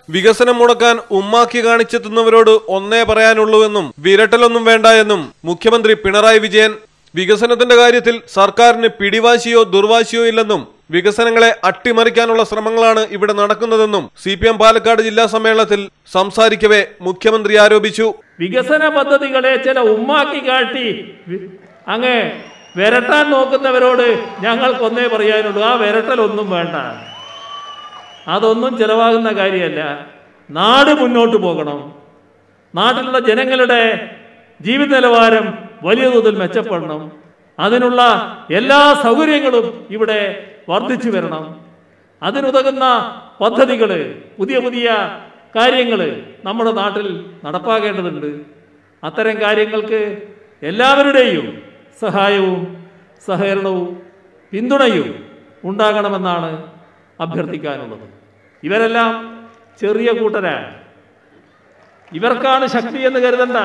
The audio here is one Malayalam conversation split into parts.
വികസനം മുടക്കാൻ ഉമ്മാക്കി കാണിച്ചെത്തുന്നവരോട് ഒന്നേ പറയാനുള്ളൂവെന്നും വിരട്ടലൊന്നും വേണ്ട എന്നും മുഖ്യമന്ത്രി പിണറായി വിജയൻ വികസനത്തിന്റെ കാര്യത്തിൽ സർക്കാരിന് പിടിവാശിയോ ദുർവാശിയോ ഇല്ലെന്നും വികസനങ്ങളെ അട്ടിമറിക്കാനുള്ള ശ്രമങ്ങളാണ് ഇവിടെ നടക്കുന്നതെന്നും സി പി എം പാലക്കാട് ജില്ലാ സമ്മേളനത്തിൽ സംസാരിക്കവേ മുഖ്യമന്ത്രി ആരോപിച്ചു വികസന പദ്ധതികളെ ചില ഉമ്മാക്കി കാട്ടി വി- അങ്ങ് വിരട്ടാൻ നോക്കുന്നവരോട് ഞങ്ങൾക്കൊന്നേ പറയാനുള്ളൂ ആ വിരട്ടലൊന്നും വേണ്ട അതൊന്നും ചിലവാകുന്ന കാര്യമല്ല നാട് മുന്നോട്ട് പോകണം നാട്ടിലുള്ള ജനങ്ങളുടെ ജീവിത നിലവാരം വലിയ തോതിൽ മെച്ചപ്പെടണം അതിനുള്ള എല്ലാ സൗകര്യങ്ങളും ഇവിടെ വർദ്ധിച്ചു വരണം അതിനുതകുന്ന പദ്ധതികൾ പുതിയ പുതിയ കാര്യങ്ങൾ നമ്മുടെ നാട്ടിൽ നടപ്പാക്കേണ്ടതുണ്ട് അത്തരം കാര്യങ്ങൾക്ക് എല്ലാവരുടെയും സഹായവും സഹകരണവും പിന്തുണയും ഉണ്ടാകണമെന്നാണ് അഭ്യർത്ഥിക്കാനുള്ളത് ഇവരെല്ലാം ചെറിയ കൂട്ടരാണ് ഇവർക്കാണ് ശക്തി എന്ന് കരുതണ്ട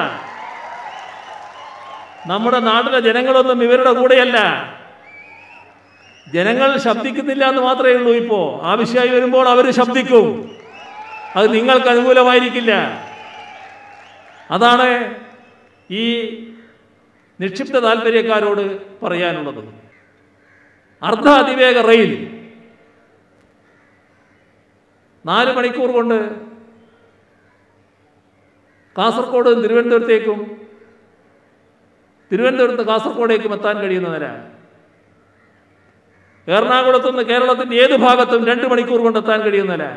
നമ്മുടെ നാട്ടിലെ ജനങ്ങളൊന്നും ഇവരുടെ കൂടെയല്ല ജനങ്ങൾ ശബ്ദിക്കുന്നില്ല എന്ന് മാത്രമേ ഉള്ളൂ ഇപ്പോ ആവശ്യമായി വരുമ്പോൾ അവർ ശബ്ദിക്കും അത് നിങ്ങൾക്ക് അനുകൂലമായിരിക്കില്ല അതാണ് ഈ നിക്ഷിപ്ത താല്പര്യക്കാരോട് പറയാനുള്ളത് അർദ്ധ അതിവേഗ റെയിൽ നാല് മണിക്കൂർ കൊണ്ട് കാസർഗോഡ് നിന്ന് തിരുവനന്തപുരത്തേക്കും തിരുവനന്തപുരത്ത് കാസർഗോഡേക്കും എത്താൻ കഴിയുന്ന നില എറണാകുളത്ത് നിന്ന് കേരളത്തിന്റെ ഏത് ഭാഗത്തും രണ്ട് മണിക്കൂർ കൊണ്ട് എത്താൻ കഴിയുന്ന നില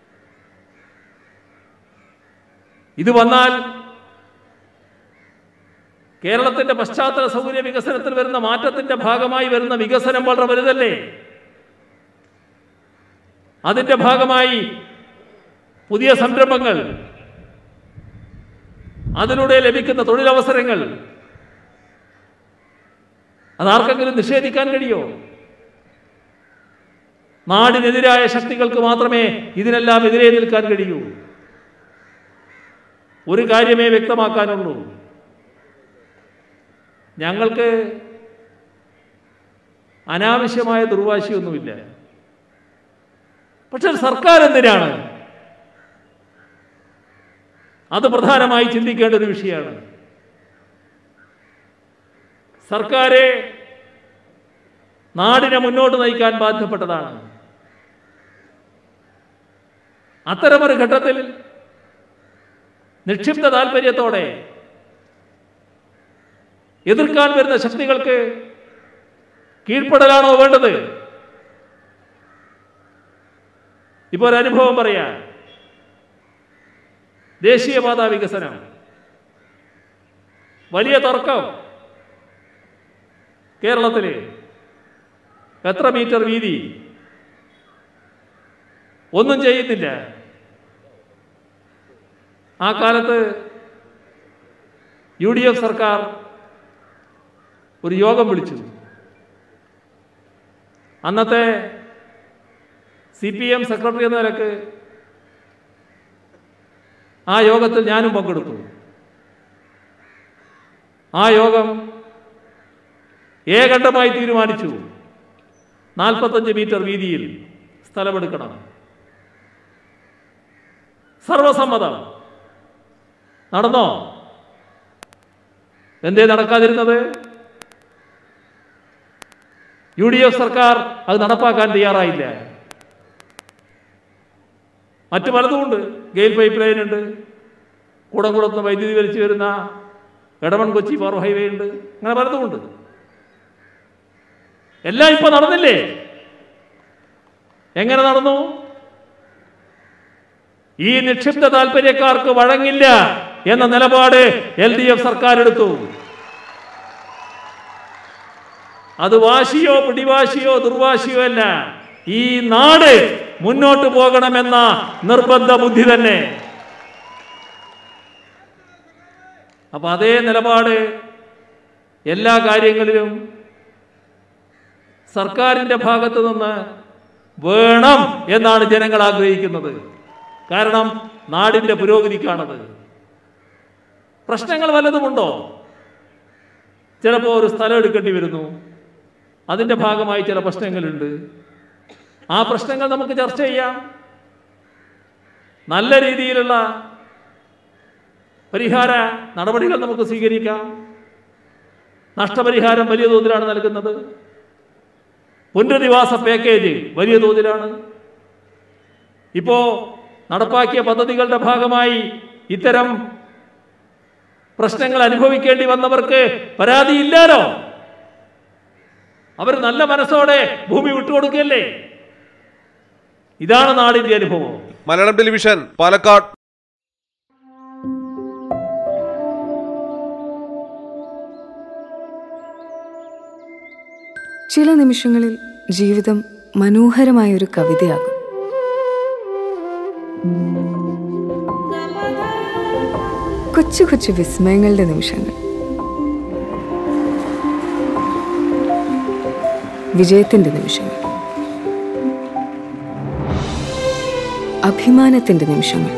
ഇത് വന്നാൽ കേരളത്തിന്റെ പശ്ചാത്തല സൗകര്യ വികസനത്തിൽ വരുന്ന മാറ്റത്തിന്റെ ഭാഗമായി വരുന്ന വികസനം വളരെ വലുതല്ലേ അതിന്റെ ഭാഗമായി പുതിയ സംരംഭങ്ങൾ അതിലൂടെ ലഭിക്കുന്ന തൊഴിലവസരങ്ങൾ അതാർക്കെങ്കിലും നിഷേധിക്കാൻ കഴിയോ നാടിനെതിരായ ശക്തികൾക്ക് മാത്രമേ ഇതിനെല്ലാം എതിരെ നിൽക്കാൻ കഴിയൂ ഒരു കാര്യമേ വ്യക്തമാക്കാനുള്ളൂ ഞങ്ങൾക്ക് അനാവശ്യമായ ദുർവാശിയൊന്നുമില്ല പക്ഷെ സർക്കാർ എന്തിനാണ് അത് പ്രധാനമായി ചിന്തിക്കേണ്ട ഒരു വിഷയമാണ് സർക്കാരെ നാടിനെ മുന്നോട്ട് നയിക്കാൻ ബാധ്യപ്പെട്ടതാണ് അത്തരമൊരു ഘട്ടത്തിൽ നിക്ഷിപ്ത താല്പര്യത്തോടെ എതിർക്കാൻ വരുന്ന ശക്തികൾക്ക് കീഴ്പ്പെടലാണോ വേണ്ടത് ഇപ്പോൾ ഒരു അനുഭവം പറയാം ദേശീയപാത വികസനം വലിയ തർക്കം കേരളത്തിൽ എത്ര മീറ്റർ വീതി ഒന്നും ചെയ്യുന്നില്ല ആ കാലത്ത് യു ഡി എഫ് സർക്കാർ ഒരു യോഗം വിളിച്ചു അന്നത്തെ സി പി എം സെക്രട്ടറി എന്ന നിലക്ക് ആ യോഗത്തിൽ ഞാനും പങ്കെടുത്തു ആ യോഗം ഏകണ്ഠമായി തീരുമാനിച്ചു നാൽപ്പത്തഞ്ച് മീറ്റർ വീതിയിൽ സ്ഥലമെടുക്കണം സർവസമ്മതം നടന്നോ എന്തേ നടക്കാതിരുന്നത് യു ഡി എഫ് സർക്കാർ അത് നടപ്പാക്കാൻ തയ്യാറായില്ല മറ്റു പലതുമുണ്ട് ഗെയിൽ പൈപ്പ് ലൈൻ ഉണ്ട് കൂടംകുളത്ത് വൈദ്യുതി വലിച്ചു വരുന്ന എടമൺ കൊച്ചി പവർ ഹൈവേ ഉണ്ട് അങ്ങനെ പലതുമുണ്ട് എല്ലാം ഇപ്പൊ നടന്നില്ലേ എങ്ങനെ നടന്നു ഈ നിക്ഷിപ്ത താല്പര്യക്കാർക്ക് വഴങ്ങില്ല എന്ന നിലപാട് എൽ ഡി എഫ് സർക്കാർ എടുത്തു അത് വാശിയോ പിടിവാശിയോ ദുർവാശിയോ അല്ല ഈ നാട് മുന്നോട്ട് പോകണമെന്ന നിർബന്ധ ബുദ്ധി തന്നെ അപ്പൊ അതേ നിലപാട് എല്ലാ കാര്യങ്ങളിലും സർക്കാരിന്റെ ഭാഗത്ത് നിന്ന് വേണം എന്നാണ് ജനങ്ങൾ ആഗ്രഹിക്കുന്നത് കാരണം നാടിന്റെ പുരോഗതിക്കാണത് പ്രശ്നങ്ങൾ വല്ലതുമുണ്ടോ ചിലപ്പോൾ ഒരു സ്ഥലം എടുക്കേണ്ടി വരുന്നു അതിൻ്റെ ഭാഗമായി ചില പ്രശ്നങ്ങളുണ്ട് ആ പ്രശ്നങ്ങൾ നമുക്ക് ചർച്ച ചെയ്യാം നല്ല രീതിയിലുള്ള പരിഹാര നടപടികൾ നമുക്ക് സ്വീകരിക്കാം നഷ്ടപരിഹാരം വലിയ തോതിലാണ് നൽകുന്നത് പുനരധിവാസ പാക്കേജ് വലിയ തോതിലാണ് ഇപ്പോൾ നടപ്പാക്കിയ പദ്ധതികളുടെ ഭാഗമായി ഇത്തരം പ്രശ്നങ്ങൾ അനുഭവിക്കേണ്ടി വന്നവർക്ക് പരാതിയില്ലാലോ അവർ നല്ല മനസ്സോടെ ഭൂമി വിട്ടുകൊടുക്കുകയല്ലേ ഇതാണ് നാടിന്റെ അനുഭവം മലയാളം ടെലിവിഷൻ പാലക്കാട് ചില നിമിഷങ്ങളിൽ ജീവിതം മനോഹരമായ ഒരു കവിതയാകും കൊച്ചു കൊച്ചു വിസ്മയങ്ങളുടെ നിമിഷങ്ങൾ വിജയത്തിന്റെ നിമിഷങ്ങൾ അഭിമാനത്തിന്റെ നിമിഷങ്ങൾ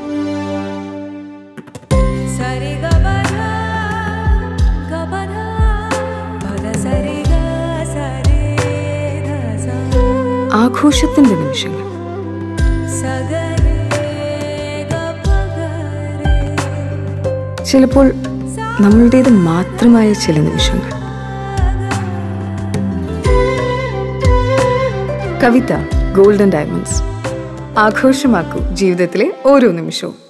സരി ഗ പ ധ ഗ പ ധ പ ധ സരി ഗ സരി ധ സ ആഘോഷത്തിന്റെ നിമിഷങ്ങൾ സ ഗ രെ ഗ പ ഗ രെ ചിലപ്പോൾ നമ്മളുടേത് മാത്രമായ ചില നിമിഷങ്ങൾ കവിത ഗോൾഡൻ ഡയമണ്ട്സ് ആഘോഷമാക്കൂ ജീവിതത്തിലെ ഓരോ നിമിഷവും